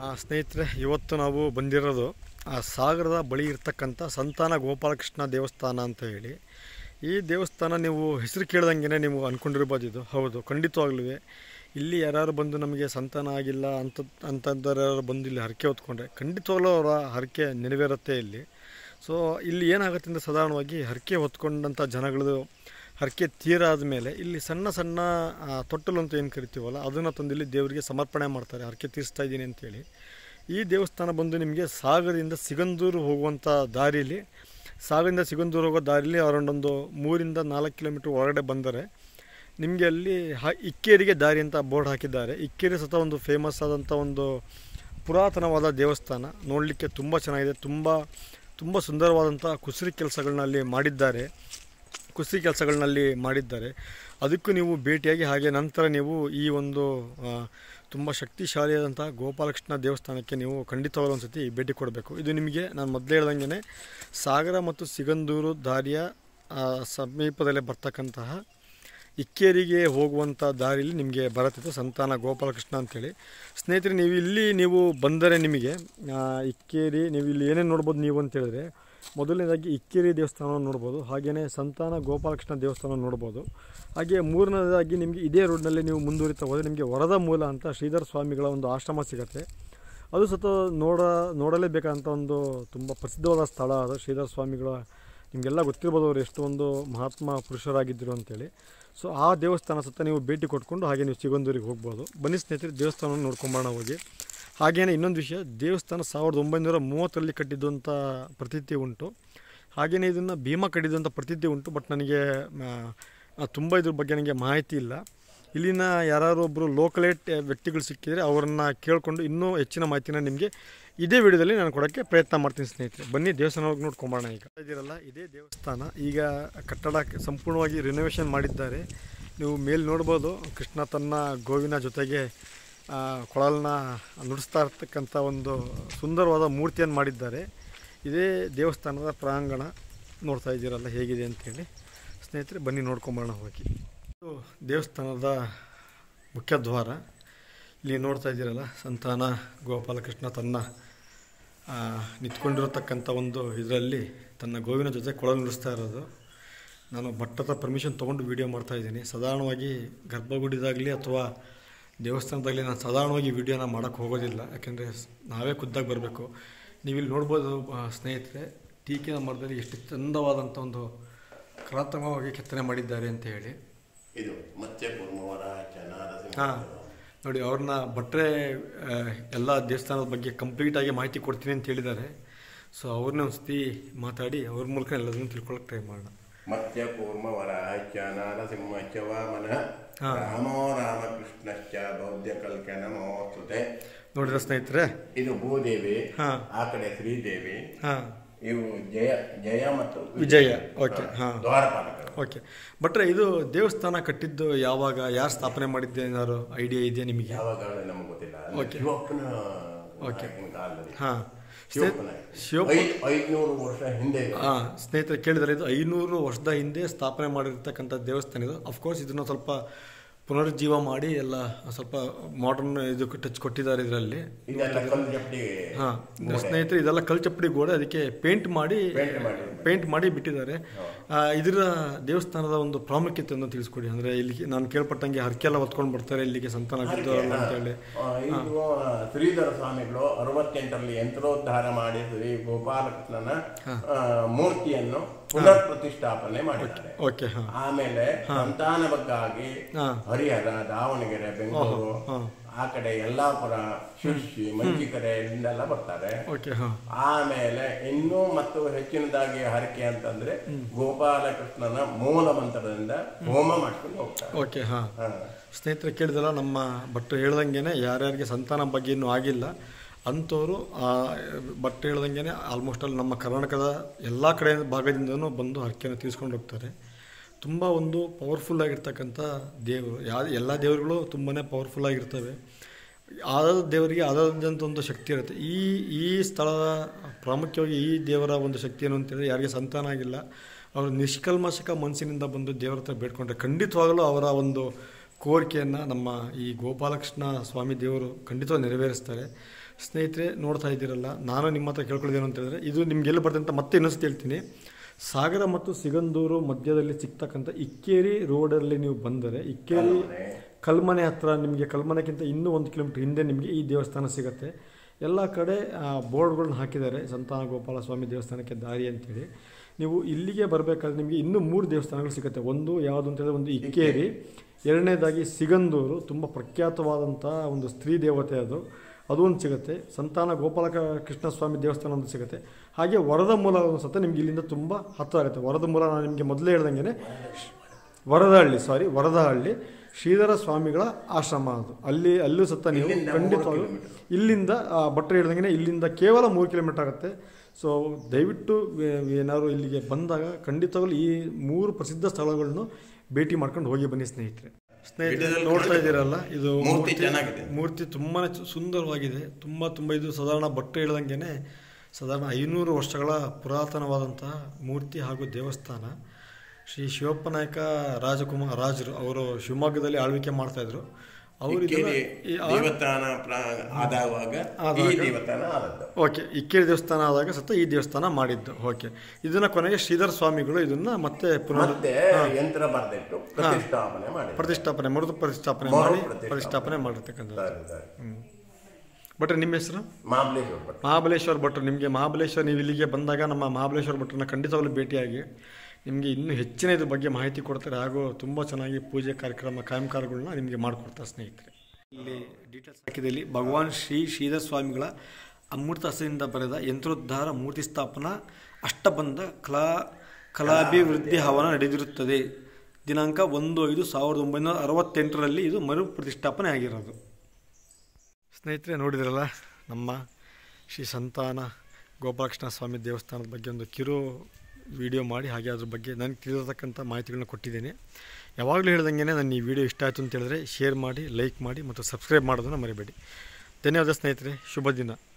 ಆ, ಸ್ನೇಹಿತರೆ ಇವತ್ತು ನಾವು ಬಂದಿರೋದು ಆ ಸಾಗರದ ಬಳಿ ಇರ್ತಕ್ಕಂಥ ಸಂತಾನ ಗೋಪಾಲಕೃಷ್ಣ ದೇವಸ್ಥಾನ ಅಂತ ಹೇಳಿ ಈ ದೇವಸ್ಥಾನ ನೀವು ಹೆಸರು ಕೇಳ್ದಂಗೆ ನೀವು ಅಂದ್ಕೊಂಡಿರ್ಬೋದು ಇದು ಹೌದು ಖಂಡಿತವಾಗ್ಲೂ ಇಲ್ಲಿ ಯಾರು ಬಂದು ನಮಗೆ ಸಂತಾನ ಆಗಿಲ್ಲ ಅಂತ ಅಂತಂದ್ರೆ ಯಾರು ಬಂದು ಇಲ್ಲಿ ಹರಕೆ ಹೊತ್ಕೊಂಡ್ರೆ ಖಂಡಿತವಾಗ್ಲೂ ಅವರ ಹರಕೆ ನೆರವೇರುತ್ತೆ ಇಲ್ಲಿ ಸೊ ಇಲ್ಲಿ ಏನಾಗುತ್ತೆ ಅಂದರೆ ಸಾಧಾರಣವಾಗಿ ಹರಕೆ ಹೊತ್ಕೊಂಡಂಥ ಜನಗಳದು ಹರಕೆ ತೀರಾದ ಮೇಲೆ ಇಲ್ಲಿ ಸಣ್ಣ ಸಣ್ಣ ಆ, ತೊಟ್ಟಲು ಅಂತ ಏನು ಕರಿತೀವಲ್ಲ ಅದನ್ನು ತಂದು ಇಲ್ಲಿ ದೇವರಿಗೆ ಸಮರ್ಪಣೆ ಮಾಡ್ತಾರೆ ಹರಕೆ ತೀರಿಸ್ತಾ ಇದ್ದೀನಿ ಅಂತೇಳಿ ಈ ದೇವಸ್ಥಾನ ಬಂದು ನಿಮಗೆ ಸಾಗರದಿಂದ ಸಿಗಂದೂರು ಹೋಗುವಂಥ ದಾರಿಯಲ್ಲಿ ಸಾಗರದಿಂದ ಸಿಗಂದೂರು ಹೋಗೋ ದಾರಿಯಲ್ಲಿ ಅರೌಂಡ್ ಒಂದು ಮೂರಿಂದ ನಾಲ್ಕು ಕಿಲೋಮೀಟ್ರ್ ಒಳಗಡೆ ಬಂದರೆ ನಿಮಗೆ ಅಲ್ಲಿ ಹ ಇಕ್ಕೇರಿಗೆ ದಾರಿ ಅಂತ ಬೋರ್ಡ್ ಹಾಕಿದ್ದಾರೆ ಇಕ್ಕೇರಿ ಸತ ಒಂದು ಫೇಮಸ್ ಆದಂಥ ಒಂದು ಪುರಾತನವಾದ ದೇವಸ್ಥಾನ ನೋಡಲಿಕ್ಕೆ ತುಂಬ ಚೆನ್ನಾಗಿದೆ ತುಂಬ ತುಂಬ ಸುಂದರವಾದಂಥ ಕುಸುರಿ ಕೆಲಸಗಳನ್ನ ಅಲ್ಲಿ ಮಾಡಿದ್ದಾರೆ ಕುಸ್ತಿ ಕೆಲಸಗಳನ್ನಲ್ಲಿ ಮಾಡಿದ್ದಾರೆ ಅದಕ್ಕೂ ನೀವು ಭೇಟಿಯಾಗಿ ಹಾಗೆ ನಂತರ ನೀವು ಈ ಒಂದು ಆ, ತುಂಬ ಶಕ್ತಿಶಾಲಿಯಾದಂಥ ಗೋಪಾಲಕೃಷ್ಣ ದೇವಸ್ಥಾನಕ್ಕೆ ನೀವು ಖಂಡಿತವಾಗ್ಲೂ ಒಂದು ಸತಿ ಭೇಟಿ ಕೊಡಬೇಕು ಇದು ನಿಮಗೆ ನಾನು ಮೊದಲೇ ಹೇಳ್ದಂಗೆ ಸಾಗರ ಮತ್ತು ಸಿಗಂದೂರು ದಾರಿಯ ಆ, ಸಮೀಪದಲ್ಲೇ ಬರ್ತಕ್ಕಂತಹ ಇಕ್ಕೇರಿಗೆ ಹೋಗುವಂಥ ದಾರಿಯಲ್ಲಿ ನಿಮಗೆ ಬರುತ್ತಿತ್ತು ಸಂತಾನ ಗೋಪಾಲಕೃಷ್ಣ ಅಂತೇಳಿ ಸ್ನೇಹಿತರೆ ನೀವು ಇಲ್ಲಿ ನೀವು ಬಂದರೆ ನಿಮಗೆ ಆ, ಇಕ್ಕೇರಿ ನೀವು ಇಲ್ಲಿ ಏನೇನು ನೋಡ್ಬೋದು ನೀವು ಅಂತ ಹೇಳಿದ್ರೆ ಮೊದಲನೇದಾಗಿ ಇಕ್ಕೇರಿ ದೇವಸ್ಥಾನವನ್ನು ನೋಡ್ಬೋದು ಹಾಗೆಯೇ ಸಂತಾನ ಗೋಪಾಲಕೃಷ್ಣ ದೇವಸ್ಥಾನ ನೋಡ್ಬೋದು ಹಾಗೆ ಮೂರನೇದಾಗಿ ನಿಮಗೆ ಇದೇ ರೋಡ್ನಲ್ಲಿ ನೀವು ಮುಂದುವರಿತಾ ಹೋದರೆ ನಿಮಗೆ ವರದ ಮೂಲ ಅಂತ ಶ್ರೀಧರ ಸ್ವಾಮಿಗಳ ಒಂದು ಆಶ್ರಮ ಸಿಗುತ್ತೆ ಅದು ಸತ ನೋಡ ನೋಡಲೇಬೇಕಾದಂಥ ಒಂದು ತುಂಬ ಪ್ರಸಿದ್ಧವಾದ ಸ್ಥಳ ಅದು ಶ್ರೀಧರ ಸ್ವಾಮಿಗಳ ನಿಮಗೆಲ್ಲ ಗೊತ್ತಿರ್ಬೋದು ಅವರು ಎಷ್ಟು ಒಂದು ಮಹಾತ್ಮ ಪುರುಷರಾಗಿದ್ದರು ಅಂತೇಳಿ ಸೊ ಆ ದೇವಸ್ಥಾನ ಸುತ್ತ ನೀವು ಭೇಟಿ ಕೊಟ್ಕೊಂಡು ಹಾಗೆ ನೀವು ಸಿಗಂದೂರಿಗೆ ಹೋಗ್ಬೋದು ಬನ್ನಿ ಸ್ನೇಹಿತರೆ ದೇವಸ್ಥಾನವನ್ನು ನೋಡ್ಕೊಂಬರೋಣ ಹೋಗಿ ಹಾಗೇನೇ ಇನ್ನೊಂದು ವಿಷಯ ದೇವಸ್ಥಾನ ಸಾವಿರದ ಒಂಬೈನೂರ ಮೂವತ್ತರಲ್ಲಿ ಕಟ್ಟಿದ್ದು ಅಂತ ಪ್ರತೀತಿ ಉಂಟು ಹಾಗೆಯೇ ಇದನ್ನು ಭೀಮಾ ಕಟ್ಟಿದಂಥ ಪ್ರತೀತಿ ಉಂಟು ಬಟ್ ನನಗೆ ತುಂಬ ಇದ್ರ ಬಗ್ಗೆ ನನಗೆ ಮಾಹಿತಿ ಇಲ್ಲ ಇಲ್ಲಿನ ಯಾರು ಒಬ್ಬರು ಲೋಕಲೇಟ್ ವ್ಯಕ್ತಿಗಳು ಸಿಕ್ಕಿದರೆ ಅವರನ್ನ ಕೇಳಿಕೊಂಡು ಇನ್ನೂ ಹೆಚ್ಚಿನ ಮಾಹಿತಿನ ನಿಮಗೆ ಇದೇ ವಿಡಿಯೋದಲ್ಲಿ ನಾನು ಕೊಡೋಕ್ಕೆ ಪ್ರಯತ್ನ ಮಾಡ್ತೀನಿ ಸ್ನೇಹಿತರೆ ಬನ್ನಿ ದೇವಸ್ಥಾನ ಹೋಗಿ ನೋಡ್ಕೊಂಬೋಣ ಈಗ ಇದಿರಲ್ಲ ಇದೇ ದೇವಸ್ಥಾನ ಈಗ ಕಟ್ಟಡ ಸಂಪೂರ್ಣವಾಗಿ ರಿನೋವೇಷನ್ ಮಾಡಿದ್ದಾರೆ ನೀವು ಮೇಲೆ ನೋಡ್ಬೋದು ಕೃಷ್ಣ ತನ್ನ ಗೋವಿನ ಜೊತೆಗೆ ಆ, ಕೊಳಲನ್ನ ನುಡಿಸ್ತಾ ಇರ್ತಕ್ಕಂಥ ಒಂದು ಸುಂದರವಾದ ಮೂರ್ತಿಯನ್ನು ಮಾಡಿದ್ದಾರೆ ಇದೇ ದೇವಸ್ಥಾನದ ಪ್ರಾಂಗಣ ನೋಡ್ತಾ ಇದ್ದೀರಲ್ಲ ಹೇಗಿದೆ ಅಂತೇಳಿ ಸ್ನೇಹಿತರೆ ಬನ್ನಿ ನೋಡ್ಕೊಂಬರೋಣ ಹೋಗಿ ಇದು ದೇವಸ್ಥಾನದ ಮುಖ್ಯ ದ್ವಾರ ಇಲ್ಲಿ ನೋಡ್ತಾ ಇದ್ದೀರಲ್ಲ ಸಂತಾನ ಗೋಪಾಲಕೃಷ್ಣ ತನ್ನ ಆ, ನಿಂತ್ಕೊಂಡಿರತಕ್ಕಂಥ ಒಂದು ಇದರಲ್ಲಿ ತನ್ನ ಗೋವಿನ ಜೊತೆ ಕೊಳಲು ನುಡಿಸ್ತಾ ಇರೋದು ನಾನು ಭಟ್ಟದ ಪರ್ಮಿಷನ್ ತೊಗೊಂಡು ವೀಡಿಯೋ ಮಾಡ್ತಾ ಇದ್ದೀನಿ ಸಾಧಾರಣವಾಗಿ ಗರ್ಭಗುಡಿದಾಗಲಿ ಅಥವಾ ದೇವಸ್ಥಾನದಾಗಲಿ ನಾನು ಸಾಧಾರಣವಾಗಿ ವೀಡಿಯೋನ ಮಾಡೋಕ್ಕೆ ಹೋಗೋದಿಲ್ಲ ಯಾಕೆಂದರೆ ನಾವೇ ಖುದ್ದಾಗಿ ಬರಬೇಕು ನೀವು ಇಲ್ಲಿ ನೋಡ್ಬೋದು ಆ, ಸ್ನೇಹಿತರೆ ಟೀಕಿನ ಮರದಲ್ಲಿ ಎಷ್ಟು ಚಂದವಾದಂಥ ಒಂದು ಕಲಾತ್ಮಕವಾಗಿ ಕೆತ್ತನೆ ಮಾಡಿದ್ದಾರೆ ಅಂತ ಹೇಳಿ ಇದು ಮತ್ಸ್ಯ ಕುರ್ಮವರ ಚನಾರಸಿಂಹ ಹಾಂ ನೋಡಿ ಅವ್ರನ್ನ ಭಟ್ರೆ ಆ, ಎಲ್ಲ ದೇವಸ್ಥಾನದ ಬಗ್ಗೆ ಕಂಪ್ಲೀಟಾಗಿ ಮಾಹಿತಿ ಕೊಡ್ತೀನಿ ಅಂತ ಹೇಳಿದ್ದಾರೆ ಸೊ ಅವ್ರನ್ನ ಒಂದು ಸತಿ ಮಾತಾಡಿ ಅವ್ರ ಮೂಲಕ ಎಲ್ಲದನ್ನು ತಿಳ್ಕೊಳಕ್ಕೆ ಟ್ರೈ ಮಾಡೋಣ ಮತ್ಸ್ಯ ಕೂರ್ಮವರ ಚ ನಾರಸಿಂಹಶ್ಚ ವಾಮನ ಹಾ. ರಾಮೋ ರಾಮಕೃಷ್ಣಶ್ಚ ಬೌದ್ಧ ಕಲ್ಕ ನಮೋಸ್ತುತೆ ನೋಡಿದ್ರೆ ಸ್ನೇಹಿತರೆ ಇದು ಭೂದೇವಿ ಹಾ. ಆ ಕಡೆ ಶ್ರೀದೇವಿ ಹಾಂ ಇವು ಜಯ ಜಯ ಮತ್ತು ವಿಜಯ, ಓಕೆ, ಹಾ. ದ್ವಾರಪಾಲಕರು ಓಕೆ ಭಟ್ರೆ ಇದು ದೇವಸ್ಥಾನ ಕಟ್ಟಿದ್ದು ಯಾವಾಗ ಯಾರು ಸ್ಥಾಪನೆ ಮಾಡಿದ್ದೆ ಏನಾದ್ರು ಐಡಿಯಾ ಇದೆಯಾ ನಿಮಗೆ ಯಾವಾಗ ನಮಗೆ ಗೊತ್ತಿಲ್ಲ ಅಂದ್ರೆ ಓಕೆ. ಶಿವಪ್ಪನ ಓಕೆ. ಆಗಿನ ಕಾಲದಲ್ಲಿ ಹಾಂ ಶಿವಪ್ಪನ ಶಿವಪ್ಪ ಐದ್- ಐದ್ನೂರು ವರ್ಷ ಹಿಂದೆ ಇದೆ. ಹಾಂ ಸ್ನೇಹಿತರೆ ಕೇಳಿದರೆ ಇದು ಐನೂರು ವರ್ಷದ ಹಿಂದೆ ಸ್ಥಾಪನೆ ಮಾಡಿರ್ತಕ್ಕಂಥ ದೇವಸ್ಥಾನ ಇದು ಅಫ್ಕೋರ್ಸ್ ಇದನ್ನು ಸ್ವಲ್ಪ ಪುನರುಜ್ಜೀವ ಮಾಡಿ ಎಲ್ಲ ಸ್ವಲ್ಪ ಮಾಡರ್ನ್ ಇದು ಟಚ್ ಕೊಟ್ಟಿದ್ದಾರೆ ಇದರಲ್ಲಿ ಇದೆಲ್ಲ ಕಲ್ಲು ಜಪ್ಟಿ ಹಾಂ ಸ್ನೇಹಿತರೆ ಇದೆಲ್ಲ ಕಲ್ ಚಪ್ಪಡಿ ಗೋಡೆ ಅದಕ್ಕೆ ಪೇಂಟ್ ಮಾಡಿ ಪೇಂಟ್ ಮಾಡಿ ಪೇಂಟ್ ಮಾಡಿ ಬಿಟ್ಟಿದ್ದಾರೆ ಆ, ಇದರ ದೇವಸ್ಥಾನದ ಒಂದು ಪ್ರಾಮುಖ್ಯತೆಯನ್ನು ತಿಳಿಸ್ಕೊಡಿ ಅಂದರೆ ಇಲ್ಲಿ ನಾನು ಕೇಳ್ಪಟ್ಟಂಗೆ ಹರಕೆಲ್ಲ ಹೊತ್ಕೊಂಡು ಬರ್ತಾರೆ ಇಲ್ಲಿಗೆ ಸಂತಾನ ಆಗಿದ್ದವರಲ್ಲ ಅಂತೇಳಿ ಆ, ಇದು ಆ, ಶ್ರೀಧರ ಸ್ವಾಮಿಗಳು ಅರವತ್ತೆಂಟರಲ್ಲಿ ಯಂತ್ರೋದ್ಧಾರ ಮಾಡಿ ಶ್ರೀ ಗೋಪಾಲಕೃಷ್ಣನ ಆ, ಮೂರ್ತಿಯನ್ನು ಪುನರ್ ಪ್ರತಿಷ್ಠಾಪನೆ ಮಾಡಿದ್ದಾರೆ ಓಕೆ ಹಾಂ ಆಮೇಲೆ ಸಂತಾನವಕ್ಕಾಗಿ ಹಾ. ಹರಿಹರ ದಾವಣಗೆರೆ ಬೆಂಗಳೂರು ಹಾ. ಆ ಕಡೆ ಯಲ್ಲಾಪುರ ಶಿರ್ಸಿ ಮಂಚಿಕರೆ ಇಲ್ಲೆಲ್ಲ ಬರ್ತಾರೆ ಓಕೆ ಹಾಂ ಆಮೇಲೆ ಇನ್ನೂ ಮತ್ತು ಹೆಚ್ಚಿನದಾಗಿ ಹರಕೆ ಅಂತಂದ್ರೆ ಗೋಪಾಲಕೃಷ್ಣನ ಮೂಲ ಮಂತ್ರದಿಂದ ಹೋಮ ಮಾಡ್ಕೊಂಡು ಹೋಗ್ತಾರೆ ಓಕೆ ಹಾಂ ಹಾ. ಸ್ನೇಹಿತರೆ ಕೇಳಿದಲ್ಲ ನಮ್ಮ ಭಟ್ರು ಹೇಳ್ದಂಗೆ ಯಾರ್ಯಾರಿಗೆ ಸಂತಾನ ಬಗ್ಗೆ ಇನ್ನೂ ಆಗಿಲ್ಲ ಅಂಥವರು ಭಟ್ ಹೇಳ್ದಂಗೆ ಆಲ್ಮೋಸ್ಟ್ ಅಲ್ಲಿ ನಮ್ಮ ಕರ್ನಾಟಕದ ಎಲ್ಲ ಕಡೆ ಭಾಗದಿಂದನೂ ಬಂದು ಹರಕೆಯನ್ನು ತೀರಿಸ್ಕೊಂಡು ಹೋಗ್ತಾರೆ ತುಂಬ ಒಂದು ಪವರ್ಫುಲ್ ಆಗಿರ್ತಕ್ಕಂಥ ದೇವರು ಯಾ ಎಲ್ಲ ದೇವರುಗಳು ತುಂಬಾ ಪವರ್ಫುಲ್ ಆಗಿರ್ತವೆ ಆದ ದೇವರಿಗೆ ಆದಂಥ ಒಂದು ಶಕ್ತಿ ಇರುತ್ತೆ ಈ ಈ ಸ್ಥಳದ ಪ್ರಾಮುಖ್ಯವಾಗಿ ಈ ದೇವರ ಒಂದು ಶಕ್ತಿ ಏನು ಅಂತೇಳಿದ್ರೆ ಯಾರಿಗೆ ಸಂತಾನ ಆಗಿಲ್ಲ ಅವರು ನಿಷ್ಕಲ್ಮಶಕ ಮನಸ್ಸಿನಿಂದ ಬಂದು ದೇವರ ಹತ್ರ ಬೇಡ್ಕೊಂಡ್ರೆ ಖಂಡಿತವಾಗಲೂ ಅವರ ಒಂದು ಕೋರಿಕೆಯನ್ನು ನಮ್ಮ ಈ ಗೋಪಾಲಕೃಷ್ಣ ಸ್ವಾಮಿ ದೇವರು ಖಂಡಿತವಾಗಿ ನೆರವೇರಿಸ್ತಾರೆ ಸ್ನೇಹಿತರೆ ನೋಡ್ತಾ ಇದ್ದೀರಲ್ಲ ನಾನು ನಿಮ್ಮ ಹತ್ರ ಕೇಳ್ಕೊಳ್ಳೋದೇನು ಅಂತ ಹೇಳಿದ್ರೆ ಇದು ನಿಮ್ಗೆಲ್ಲ ಬರ್ತದೆ ಅಂತ ಮತ್ತೆ ಇನ್ನೊಂದು ಹೇಳ್ತೀನಿ ಸಾಗರ ಮತ್ತು ಸಿಗಂದೂರು ಮಧ್ಯದಲ್ಲಿ ಸಿಗ್ತಕ್ಕಂಥ ಇಕ್ಕೇರಿ ರೋಡಲ್ಲಿ ನೀವು ಬಂದರೆ ಇಕ್ಕೇರಿ ಕಲ್ಮನೆ ಹತ್ರ ನಿಮಗೆ ಕಲ್ಮನೆಗಿಂತ ಇನ್ನೂ ಒಂದು ಕಿಲೋಮೀಟರ್ ಹಿಂದೆ ನಿಮಗೆ ಈ ದೇವಸ್ಥಾನ ಸಿಗುತ್ತೆ ಎಲ್ಲ ಕಡೆ ಬೋರ್ಡ್ಗಳನ್ನ ಹಾಕಿದ್ದಾರೆ ಸಂತಾನ ಗೋಪಾಲ ಸ್ವಾಮಿ ದೇವಸ್ಥಾನಕ್ಕೆ ದಾರಿ ಅಂತೇಳಿ ನೀವು ಇಲ್ಲಿಗೆ ಬರಬೇಕಾದ್ರೆ ನಿಮಗೆ ಇನ್ನೂ ಮೂರು ದೇವಸ್ಥಾನಗಳು ಸಿಗುತ್ತೆ ಒಂದು ಯಾವುದು ಅಂತ ಹೇಳಿದ್ರೆ ಒಂದು ಇಕ್ಕೇರಿ ಎರಡನೇದಾಗಿ ಸಿಗಂದೂರು ತುಂಬ ಪ್ರಖ್ಯಾತವಾದಂಥ ಒಂದು ಸ್ತ್ರೀ ದೇವತೆ ಅದು ಅದು ಒಂದು ಸಿಗುತ್ತೆ ಸಂತಾನ ಗೋಪಾಲ ಕ- ಕೃಷ್ಣ ಸ್ವಾಮಿ ದೇವಸ್ಥಾನ ಒಂದು ಸಿಗುತ್ತೆ ಹಾಗೆ ವರದ ಮೂಲ ಒಂದು ಸತ ನಿಮ್ಗೆ ಇಲ್ಲಿಂದ ತುಂಬ ಹತ್ತಿರ ಆಗುತ್ತೆ ವರದ ಮೂಲ ನಾನು ನಿಮಗೆ ಮೊದಲೇ ಹೇಳ್ದಂಗೆ ವರದಹಳ್ಳಿ ಸಾರಿ ವರದಹಳ್ಳಿ ಶ್ರೀಧರ ಸ್ವಾಮಿಗಳ ಆಶ್ರಮ ಅದು ಅಲ್ಲಿ ಅಲ್ಲೂ ಸತ್ತ ನೀವು ಇಲ್ಲಿಂದ ಖಂಡಿತವಾಗ್ಲೂ ಮೂರು ಇಲ್ಲಿಂದ ಆ, ಭಟ್ರು ಹೇಳ್ದಂಗೆ ಇಲ್ಲಿಂದ ಕೇವಲ ಮೂರು ಕಿಲೋಮೀಟರ್ ಆಗುತ್ತೆ ಸೊ ದಯವಿಟ್ಟು ಏ- ಏನಾದ್ರು ಇಲ್ಲಿಗೆ ಬಂದಾಗ ಖಂಡಿತವಾಗ್ಲೂ ಈ ಮೂರು ಪ್ರಸಿದ್ಧ ಸ್ಥಳಗಳನ್ನು ಭೇಟಿ ಮಾಡ್ಕೊಂಡು ಹೋಗಿ ಬನ್ನಿ ಸ್ನೇಹಿತರೆ ಸ್ನೇಹಿತರೆ ವಿಡಿಯೋದಲ್ಲಿ ನೋಡ್ತಾ ಇದ್ದೀರಲ್ಲ ಇದು ಮೂರ್ತಿ ಚೆನ್ನಾಗಿದೆ. ಮೂರ್ತಿ ತುಂಬಾ ಸುಂದರವಾಗಿದೆ ತುಂಬ ತುಂಬ ಇದು ಸಾಧಾರಣ ಭಟ್ರು ಹೇಳ್ದಂಗೆ ಸಾಧಾರಣ ಐನೂರು ವರ್ಷಗಳ ಪುರಾತನವಾದಂತಹ ಮೂರ್ತಿ ಹಾಗೂ ದೇವಸ್ಥಾನ ಶ್ರೀ ಶಿವಪ್ಪ ನಾಯಕ ರಾಜಕುಮಾರ್ ರಾಜರು ಅವರು ಶಿವಮೊಗ್ಗದಲ್ಲಿ ಆಳ್ವಿಕೆ ಮಾಡ್ತಾ ಇದ್ರು ಅವರು ಇದನ್ನ ಇಕ್ಕೇರಿ ಈ ಆ- ದೇವಸ್ಥಾನ ಪ್ರ- ಆದಾವಾಗ ಈ ದೇವಸ್ಥಾನ ಆದದ್ದು ಓಕೆ ಇಕ್ಕೇರಿ ದೇವಸ್ಥಾನ ಆದಾಗ ಸತ ಈ ದೇವಸ್ಥಾನ ಮಾಡಿದ್ದು ಓಕೆ ಇದನ್ನ ಕೊನೆಗೆ ಶ್ರೀಧರ ಸ್ವಾಮಿಗಳು ಇದನ್ನ ಮತ್ತೆ ಪುನರ್ ಮತ್ತೆ ಯಂತ್ರ ಬರೆದಿಟ್ಟು ಪ್ರತಿಷ್ಠಾಪನೆ ಮಾಡಿದ್ರು ಪ್ರತಿಷ್ಠಾಪನೆ ಮರುದು ಪ್ರತಿಷ್ಠಾಪನೆ ಮರು ಮಾಡಿ ಪ್ರತಿಷ್ಠಾಪನೆ. ಪ್ರತಿಷ್ಠಾಪನೆ ಮಾಡಿರ್ತಕ್ಕಂಥದ್ದು ಸರಿ, ಸರಿ. ಬಟ್ ನಿಮ್ಮ ಹೆಸರು ಮಹಾಬಲೇಶ್ವರ ಭಟ್ ಮಹಾಬಲೇಶ್ವರ ಭಟ್ರು ನಿಮಗೆ ಮಹಾಬಲೇಶ್ವರ ನೀವು ಇಲ್ಲಿಗೆ ಬಂದಾಗ ನಮ್ಮ ಮಹಾಬಲೇಶ್ವರ ಭಟ್ರನ್ನ ಖಂಡಿತವಾಗ್ಲೂ ಭೇಟಿಯಾಗಿ ನಿಮಗೆ ಇನ್ನೂ ಹೆಚ್ಚಿನ ಇದ್ರ ಬಗ್ಗೆ ಮಾಹಿತಿ ಕೊಡ್ತಾರೆ ಹಾಗೂ ತುಂಬ ಚೆನ್ನಾಗಿ ಪೂಜೆ ಕಾರ್ಯಕ್ರಮ ಕಾಯಂಕಾರಗಳನ್ನ ನಿಮಗೆ ಮಾಡಿಕೊಡ್ತಾರೆ ಸ್ನೇಹಿತರೆ ಇಲ್ಲಿ ಡೀಟೇಲ್ಸ್ ಹಾಕಿದೆ ಇಲ್ಲಿ ಭಗವಾನ್ ಶ್ರೀ ಶ್ರೀಧರ ಸ್ವಾಮಿಗಳ ಅಮೃತ ಹಸದಿಂದ ಬರೆದ ಯಂತ್ರೋದ್ಧಾರ ಮೂರ್ತಿ ಸ್ಥಾಪನಾ ಅಷ್ಟಬಂಧ ಕಲಾ ಕಲಾಭಿವೃದ್ಧಿ ಹವನ ನಡೆದಿರುತ್ತದೆ ದಿನಾಂಕ ಒಂದು ಐದು ಸಾವಿರದ ಒಂಬೈನೂರ ಅರವತ್ತೆಂಟರಲ್ಲಿ ಇದು ಮರು ಪ್ರತಿಷ್ಠಾಪನೆ ಆಗಿರೋದು ಸ್ನೇಹಿತರೆ ನೋಡಿದ್ರಲ್ಲ ನಮ್ಮ ಶ್ರೀ ಸಂತಾನ ಗೋಪಾಲಕೃಷ್ಣ ಸ್ವಾಮಿ ದೇವಸ್ಥಾನದ ಬಗ್ಗೆ ಒಂದು ಕಿರು ವಿಡಿಯೋ ಮಾಡಿ ಹಾಗೆ ಅದ್ರ ಬಗ್ಗೆ ನನಗೆ ತಿಳಿದಿರತಕ್ಕಂಥ ಮಾಹಿತಿಗಳನ್ನ ಕೊಟ್ಟಿದ್ದೇನೆ ಯಾವಾಗಲೂ ಹೇಳ್ದಂಗೆ ನನ್ನ ಈ ವಿಡಿಯೋ ಇಷ್ಟ ಆಯಿತು ಅಂತ ಹೇಳಿದ್ರೆ ಶೇರ್ ಮಾಡಿ ಲೈಕ್ ಮಾಡಿ ಮತ್ತು ಸಬ್ಸ್ಕ್ರೈಬ್ ಮಾಡೋದನ್ನು ಮರಿಬೇಡಿ ಧನ್ಯವಾದ ಸ್ನೇಹಿತರೆ ಶುಭ ದಿನ